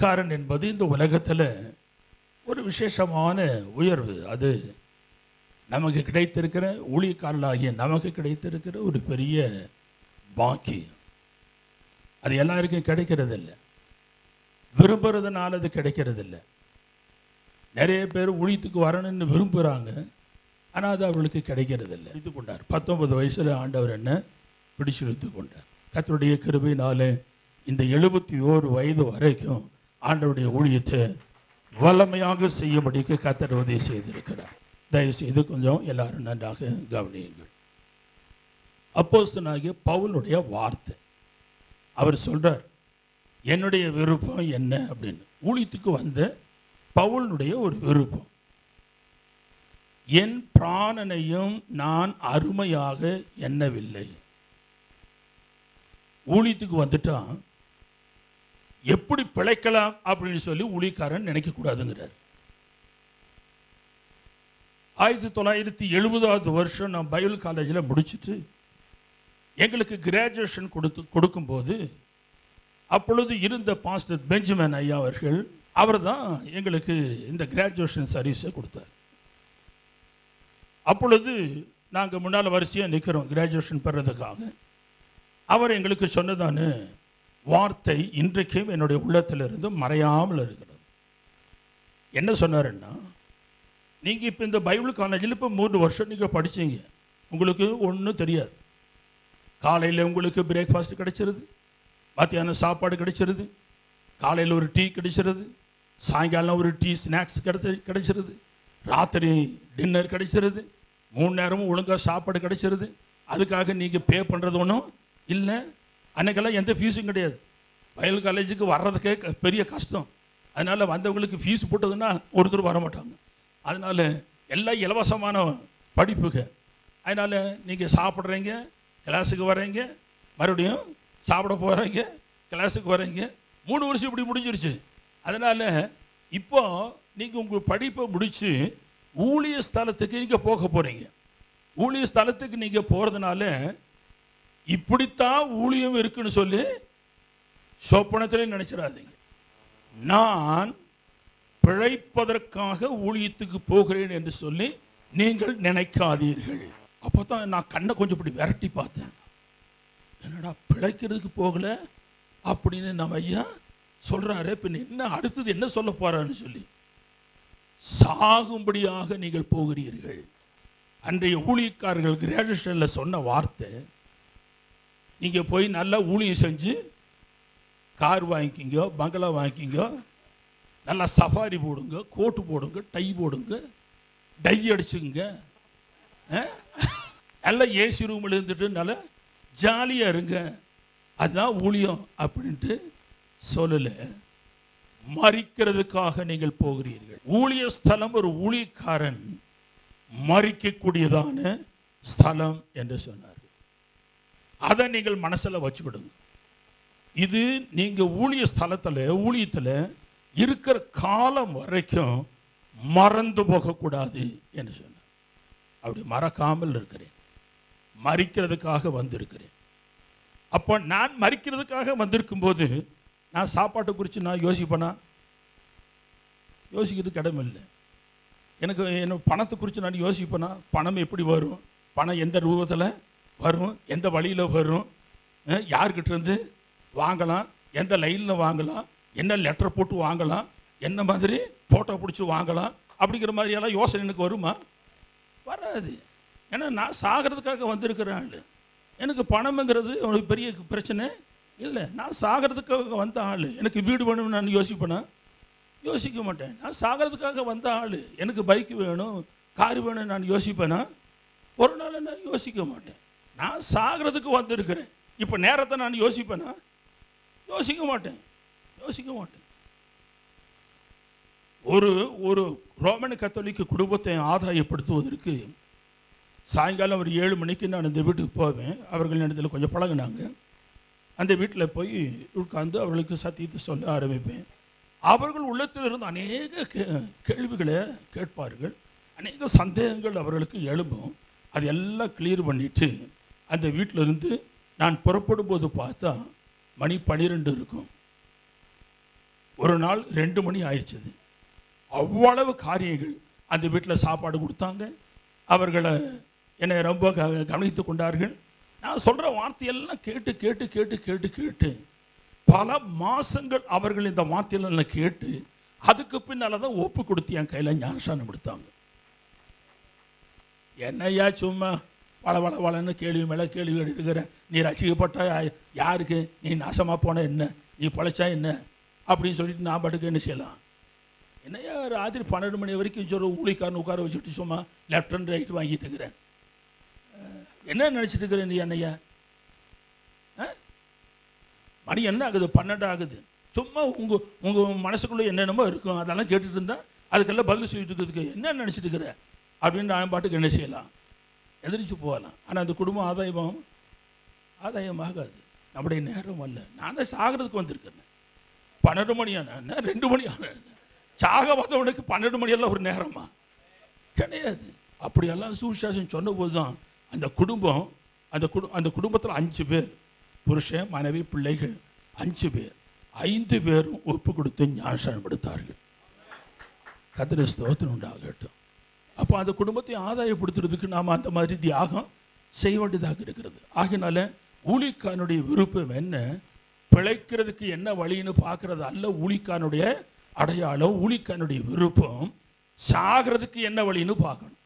ஊழியக்காரன் என்பது இந்த உலகத்தில் ஒரு விசேஷமான உயர்வு அது நமக்கு கிடைத்திருக்கிற ஊழியக்காரர்களாகிய நமக்கு கிடைத்திருக்கிற ஒரு பெரிய பாக்கியம் அது எல்லாருக்கும் கிடைக்கிறது இல்லை விரும்புறதுனால அது கிடைக்கிறது இல்லை நிறைய பேர் ஊழியத்துக்கு வரணும்னு விரும்புகிறாங்க ஆனால் அது அவர்களுக்கு கிடைக்கிறது இல்லை இது கொண்டார் பத்தொன்பது வயசில் ஆண்டவர் என்ன பிடிச்சிழுத்து கொண்டார் கத்தருடைய கிருபையினாலே இந்த எழுபத்தி ஓரு வயது வரைக்கும் ஆண்டவருடைய ஊழியத்தை வல்லமையாக செய்யும்படிக்கு கத்தர் உதவி செய்திருக்கிறார் தயவு செய்து கொஞ்சம் எல்லாரும் நன்றாக கவனியுங்கள் அப்போஸ்தலனாகிய பவுலுடைய வார்த்தை அவர் சொல்றார் என்னுடைய விருப்பம் என்ன அப்படின்னு ஊழியத்துக்கு வந்த பவுலுடைய ஒரு விருப்பம் என் பிராணனையும் நான் அருமையாக எண்ணவில்லை ஊழியத்துக்கு வந்துட்டான் எப்படி பிழைக்கலாம் அப்படின்னு சொல்லி ஊழியக்காரன் நினைக்கக்கூடாதுங்கிறார் ஆயிரத்தி தொள்ளாயிரத்தி எழுபதாவது வருஷம் நான் பைபிள் காலேஜில் முடிச்சிட்டு எங்களுக்கு கிராஜுவேஷன் கொடுத்து கொடுக்கும்போது அப்பொழுது இருந்த பாஸ்டர் பெஞ்சமின் ஐயா அவர்கள் அவர் தான் எங்களுக்கு இந்த கிராஜுவேஷன் சர்வீஸை கொடுத்தார் அப்பொழுது நாங்கள் முன்னால் வரிசையாக நிற்கிறோம் கிராஜுவேஷன் பெறதுக்காக அவர் எங்களுக்கு சொன்னதான வார்த்தை இன்றைக்கும் என்னுடைய உள்ளத்திலிருந்து மறையாமல் இருக்கிறது என்ன சொன்னாருன்னா நீங்கள் இப்போ இந்த பைபிள் காலேஜில் இப்போ மூன்று வருஷம் நீங்கள் படிச்சீங்க உங்களுக்கு ஒன்றும் தெரியாது காலையில் உங்களுக்கு பிரேக்ஃபாஸ்ட் கிடைச்சிருது மத்தியானம் சாப்பாடு கிடைச்சிருது காலையில் ஒரு டீ கிடைச்சிருது சாயங்காலம் ஒரு டீ ஸ்நாக்ஸ் கிடைச்சி கிடைச்சிருது ராத்திரி டின்னர் கிடைச்சிருது மூணு நேரமும் ஒழுங்காக சாப்பாடு கிடைச்சிருது அதுக்காக நீங்கள் பே பண்ணுறது ஒன்றும் இல்லை அன்னைக்கெல்லாம் எந்த ஃபீஸும் கிடையாது வயல் காலேஜுக்கு வர்றதுக்கே க- பெரிய கஷ்டம் அதனால் வந்தவங்களுக்கு ஃபீஸ் போட்டதுன்னா ஒருத்தர் வர மாட்டாங்க அதனால் எல்லாம் இலவசமான படிப்புக அதனால் நீங்கள் சாப்பிட்றீங்க கிளாஸுக்கு வர்றீங்க மறுபடியும் சாப்பிட போகிறீங்க கிளாஸுக்கு வர்றீங்க மூணு வருஷம் இப்படி முடிஞ்சிருச்சு அதனால் இப்போ நீங்கள் உங்கள் படிப்பை முடித்து ஊழிய ஸ்தலத்துக்கு நீங்கள் போக போகிறீங்க ஊழிய ஸ்தலத்துக்கு நீங்கள் போகிறதுனால இப்படித்தான் ஊழியம் இருக்குன்னு சொல்லி சொப்பனத்திலே நினைச்சிடாதீங்க நான் பிழைப்பதற்காக ஊழியத்துக்கு போகிறேன் என்று சொல்லி நீங்கள் நினைக்காதீர்கள் அப்போ தான் நான் கண்ணை கொஞ்சம் இப்படி விரட்டி பார்த்தேன் என்னடா பிழைக்கிறதுக்கு போகல அப்படின்னு நம்ம ஐயா சொல்றாரு பின்ன என்ன அடுத்தது என்ன சொல்ல போறான்னு சொல்லி சாகும்படியாக நீங்கள் போகிறீர்கள் அன்றைய ஊழியக்காரர்கள் கிராஜுவேஷனில் சொன்ன வார்த்தை நீங்கள் போய் நல்லா ஊழியம் செஞ்சு கார் வாங்கிக்கிங்க பங்களா வாங்கிக்கிங்க நல்லா சஃபாரி போடுங்க கோட்டு போடுங்க டை போடுங்க டை அடிச்சுங்க ஆ? நல்லா ஏசி ரூமில் இருந்துட்டு நல்லா ஜாலியாக இருங்க அதுதான் ஊழியம் அப்படின்ட்டு சொல்லலை மறிக்கிறதுக்காக நீங்கள் போகிறீர்கள் ஊழிய ஸ்தலம் ஒரு ஊழியக்காரன் மறிக்கக்கூடியதான ஸ்தலம் என்று சொன்னார் அதை நீங்கள் மனசில் வச்சுக்கிடுங்க இது நீங்கள் ஊழிய ஸ்தலத்தில் ஊழியத்தில் இருக்கிற காலம் வரைக்கும் மறந்து போகக்கூடாது என்று சொன்னார் அப்படி மறக்காமல் இருக்கிறேன் மறிக்கிறதுக்காக வந்திருக்கிறேன் அப்போ நான் மறிக்கிறதுக்காக வந்திருக்கும் போது நான் சாப்பாட்டை குறித்து நான் யோசிப்பேனா யோசிக்கிறதுக்கு இடமில்லை எனக்கு என்ன பணத்தை குறித்து நான் யோசிப்பேனா பணம் எப்படி வரும் பணம் எந்த ரூபத்தில் வரும் எந்த வழியில் வரும் அஹ், யார்கிட்ட இருந்து வாங்கலாம் எந்த லைனில் வாங்கலாம் என்ன லெட்டர் போட்டு வாங்கலாம் என்ன மாதிரி ஃபோட்டோ பிடிச்சி வாங்கலாம் அப்படிங்கிற மாதிரியெல்லாம் யோசனை எனக்கு வருமா வராது ஏன்னா நான் சாகிறதுக்காக வந்திருக்கிற ஆள் எனக்கு பணம்ங்கிறது ஒரு பெரிய பிரச்சனை இல்லை நான் சாகிறதுக்காக வந்த ஆள் எனக்கு வீடு வேணும்னு நான் யோசிப்பேனா யோசிக்க மாட்டேன் நான் சாகிறதுக்காக வந்த ஆள் எனக்கு பைக் வேணும் கார் வேணும்னு நான் யோசிப்பேனா ஒரு நாள் நான் யோசிக்க மாட்டேன் நான் சாகிறதுக்கு வந்திருக்கிறேன் இப்போ நேரத்தை நான் யோசிப்பேனா யோசிக்க மாட்டேன் யோசிக்க மாட்டேன் ஒரு ஒரு ரோமன் கத்தோலிக்க குடும்பத்தை ஆதாயப்படுத்துவதற்கு சாயங்காலம் ஒரு ஏழு மணிக்கு நான் இந்த வீட்டுக்கு போவேன் அவர்கள் இடத்துல கொஞ்சம் பழகுனாங்க அந்த வீட்டில் போய் உட்கார்ந்து அவர்களுக்கு சத்தியத்தை சொல்ல ஆரம்பிப்பேன் அவர்கள் உள்ளத்தில் இருந்து அநேக கே கேள்விகளை கேட்பார்கள் அநேக சந்தேகங்கள் அவர்களுக்கு எழும்பும் அது எல்லாம் கிளியர் பண்ணிட்டு அந்த வீட்டில் இருந்து நான் புறப்படும் போது பார்த்தா மணி பன்னிரெண்டு இருக்கும் ஒரு நாள் ரெண்டு மணி ஆயிடுச்சுது அவ்வளவு காரியங்கள் அந்த வீட்டில் சாப்பாடு கொடுத்தாங்க அவர்களை என்னை ரொம்ப க கவனித்து கொண்டார்கள் நான் சொல்கிற வார்த்தையெல்லாம் கேட்டு கேட்டு கேட்டு கேட்டு கேட்டு பல மாசங்கள் அவர்கள் இந்த வார்த்தையெல்லாம் கேட்டு அதுக்கு பின்னால் தான் ஒப்பு கொடுத்து என் கையில் ஞானசானம் எடுத்தாங்க என்னையா சும்மா வள வள வளன்னு கேள்வி மேலே கேள்வி எடுக்கிற நீ ரசிக்கப்பட்ட யாருக்கு நீ நாசமாக போன என்ன நீ பழைச்சா என்ன அப்படின்னு சொல்லிட்டு நான் பாட்டுக்கு என்ன செய்யலாம் என்னையா ராத்திரி பன்னெண்டு மணி வரைக்கும் சொல்ற ஊழிக்காரன் உட்கார வச்சுட்டு சும்மா லெஃப்ட் அண்ட் ரைட் வாங்கிட்டு இருக்கிறேன் அஹ், என்ன நினச்சிட்டு இருக்கிற நீ என்னையா அஹ்? மணி என்ன ஆகுது பன்னெண்டு ஆகுது சும்மா உங்கள் உங்கள் மனசுக்குள்ளே என்னென்னமோ இருக்கும் அதெல்லாம் கேட்டுட்டு இருந்தா அதுக்கெல்லாம் பதில் சொல்லிட்டு இருக்கிறதுக்கு என்ன நினச்சிட்டு இருக்கிற அப்படின்னு நான் பாட்டுக்கு என்ன செய்யலாம் எதிர்த்து போகலாம் ஆனால் அந்த குடும்பம் ஆதாயமாகும் ஆதாயமாகாது நம்முடைய நேரம் அல்ல நான் தான் சாகிறதுக்கு வந்திருக்கேன் பன்னெண்டு மணி ஆன என்ன ரெண்டு மணி ஆன என்ன? சாக வந்தவனுக்கு பன்னெண்டு மணியெல்லாம் ஒரு நேரமா கிடையாது அப்படியெல்லாம் சுவிசேஷம் சொன்னபோது தான் அந்த குடும்பம் அந்த குடு அந்த குடும்பத்தில் அஞ்சு பேர் புருஷன் மனைவி பிள்ளைகள் அஞ்சு பேர் ஐந்து பேரும் ஒப்பு கொடுத்து ஞானசானம் எடுத்தார்கள் கத்திர ஸ்தோத்திரம் உண்டாகட்டும் அப்போ அந்த குடும்பத்தை ஆதாயப்படுத்துறதுக்கு நாம் அந்த மாதிரி தியாகம் செய்ய வேண்டியதாக இருக்கிறது ஆகினால ஊழிக்கானுடைய விருப்பம் என்ன பிழைக்கிறதுக்கு என்ன வழின்னு பார்க்கறது அல்ல ஊழிக்கானுடைய அடையாளம் ஊழிக்கானுடைய விருப்பம் சாகிறதுக்கு என்ன வழின்னு பார்க்கணும்